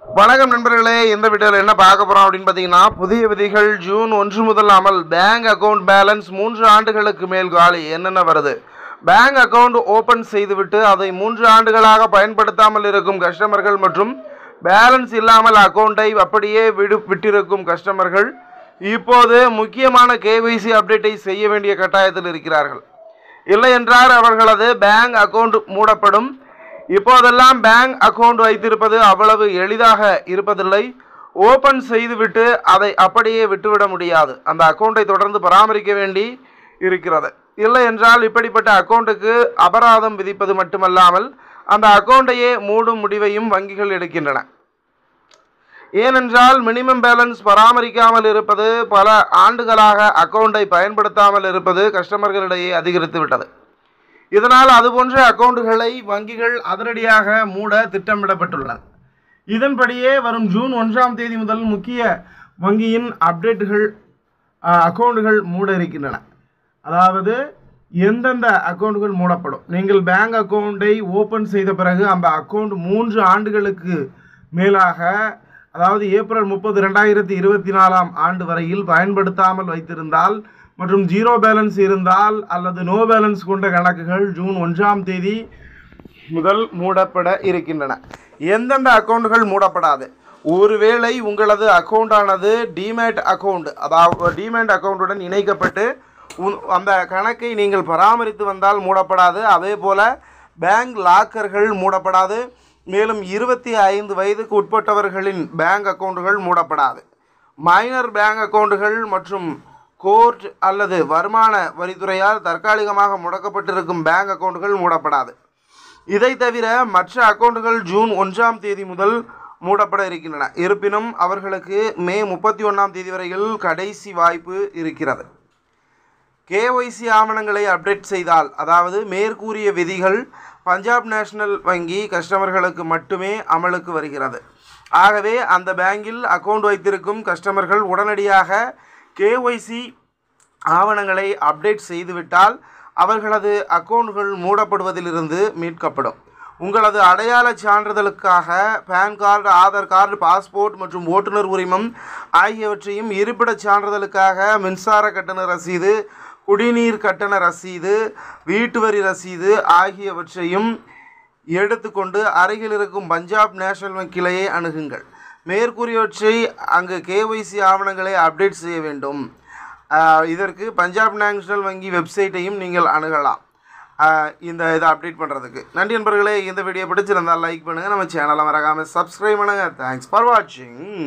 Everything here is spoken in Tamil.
வணக்கம் நண்பர்களே இந்த வீடியோவில் என்ன பார்க்க போகிறோம் அப்படின்னு பார்த்தீங்கன்னா புதிய விதிகள் ஜூன் ஒன்று முதல் அமல் பேங்க் அக்கவுண்ட் பேலன்ஸ் மூன்று ஆண்டுகளுக்கு மேல் காலி என்னென்ன வருது பேங்க் அக்கவுண்ட் ஓப்பன் செய்துவிட்டு அதை மூன்று ஆண்டுகளாக பயன்படுத்தாமல் இருக்கும் கஸ்டமர்கள் மற்றும் பேலன்ஸ் இல்லாமல் அக்கவுண்டை அப்படியே விடு விட்டிருக்கும் கஸ்டமர்கள் இப்போது முக்கியமான கேவைசி அப்டேட்டை செய்ய வேண்டிய கட்டாயத்தில் இருக்கிறார்கள் இல்லை என்றால் அவர்களது பேங்க் அக்கவுண்ட் மூடப்படும் இப்போதெல்லாம் பேங்க் அக்கவுண்ட் வைத்திருப்பது அவ்வளவு எளிதாக இருப்பதில்லை ஓபன் செய்துவிட்டு அதை அப்படியே விட்டுவிட முடியாது அந்த அக்கவுண்டை தொடர்ந்து பராமரிக்க வேண்டி இருக்கிறது இல்லை என்றால் இப்படிப்பட்ட அக்கவுண்ட்டுக்கு அபராதம் விதிப்பது மட்டுமல்லாமல் அந்த அக்கவுண்டையே மூடும் முடிவையும் வங்கிகள் எடுக்கின்றன ஏனென்றால் மினிமம் பேலன்ஸ் பராமரிக்காமல் இருப்பது பல ஆண்டுகளாக அக்கவுண்டை பயன்படுத்தாமல் இருப்பது கஸ்டமர்களிடையே அதிகரித்து விட்டது இதனால் அதுபோன்ற அக்கவுண்டுகளை வங்கிகள் அதிரடியாக மூட திட்டமிடப்பட்டுள்ளன இதன்படியே வரும் ஜூன் ஒன்றாம் தேதி முதல் முக்கிய வங்கியின் அப்டேட்டுகள் அக்கவுண்டுகள் மூட இருக்கின்றன அதாவது எந்தெந்த அக்கவுண்டுகள் மூடப்படும் நீங்கள் பேங்க் அக்கவுண்டை ஓப்பன் செய்த பிறகு அந்த அக்கவுண்ட் மூன்று ஆண்டுகளுக்கு மேலாக அதாவது ஏப்ரல் முப்பது ரெண்டாயிரத்தி இருபத்தி நாலாம் ஆண்டு வரையில் பயன்படுத்தாமல் வைத்திருந்தால் மற்றும் ஜீரோ பேலன்ஸ் இருந்தால் அல்லது நோ பேலன்ஸ் கொண்ட கணக்குகள் ஜூன் ஒன்றாம் தேதி முதல் மூடப்பட இருக்கின்றன எந்தெந்த அக்கவுண்டுகள் மூடப்படாது ஒருவேளை உங்களது அக்கவுண்டானது டிமேட் அக்கவுண்ட் அதாவது டிமேட் அக்கவுண்டுடன் இணைக்கப்பட்டு உன்- அந்த கணக்கை நீங்கள் பராமரித்து வந்தால் மூடப்படாது அதே போல் பேங்க் லாக்கர்கள் மூடப்படாது மேலும் இருபத்தி ஐந்து வயதுக்கு உட்பட்டவர்களின் பேங்க் அக்கவுண்டுகள் மூடப்படாது மைனர் பேங்க் அக்கவுண்டுகள் மற்றும் கோர்ட் அல்லது வருமான வரித்துறையால் தற்காலிகமாக முடக்கப்பட்டிருக்கும் பேங்க் அக்கவுண்டுகள் மூடப்படாது இதை தவிர மற்ற அக்கவுண்டுகள் ஜூன் ஒன்றாம் தேதி முதல் மூடப்பட இருக்கின்றன இருப்பினும் அவர்களுக்கு மே முப்பத்தி ஒன்றாம் தேதி வரையில் கடைசி வாய்ப்பு இருக்கிறது கேஒய்சி ஆவணங்களை அப்டேட் செய்தால் அதாவது மேற்கூறிய விதிகள் பஞ்சாப் நேஷனல் வங்கி கஸ்டமர்களுக்கு மட்டுமே அமலுக்கு வருகிறது ஆகவே அந்த பேங்கில் அக்கவுண்ட் வைத்திருக்கும் கஸ்டமர்கள் உடனடியாக கேஒய்சி ஆவணங்களை அப்டேட் செய்துவிட்டால் அவர்களது அக்கவுண்டுகள் மூடப்படுவதிலிருந்து மீட்கப்படும் உங்களது அடையாள சான்றிதழுக்காக PAN card Aadhaar card passport மற்றும் ஓட்டுநர் உரிமம் ஆகியவற்றையும் இருப்பிடச் சான்றிதழுக்காக மின்சார கட்டண ரசீது குடிநீர் கட்டண ரசீது வீட்டு வரி ரசீது ஆகியவற்றையும் எடுத்துக்கொண்டு அருகில் இருக்கும் பஞ்சாப் நேஷனல் வங்கி கிளையை அணுகுங்கள் மேற்கூறியவற்றை அங்கு கேஒய்சி ஆவணங்களை அப்டேட் செய்ய வேண்டும் ஆஹ் இதற்கு பஞ்சாப் நேஷனல் வங்கி வெப்சைட்டையும் நீங்கள் அணுகலாம் ஆஹ் இந்த இதை அப்டேட் பண்ணுறதுக்கு நன்றி நண்பர்களே இந்த வீடியோ பிடிச்சிருந்தால் லைக் பண்ணுங்கள் நம்ம சேனலை மறக்காமல் சப்ஸ்கிரைப் பண்ணுங்கள் தேங்க்ஸ் ஃபார் வாட்சிங்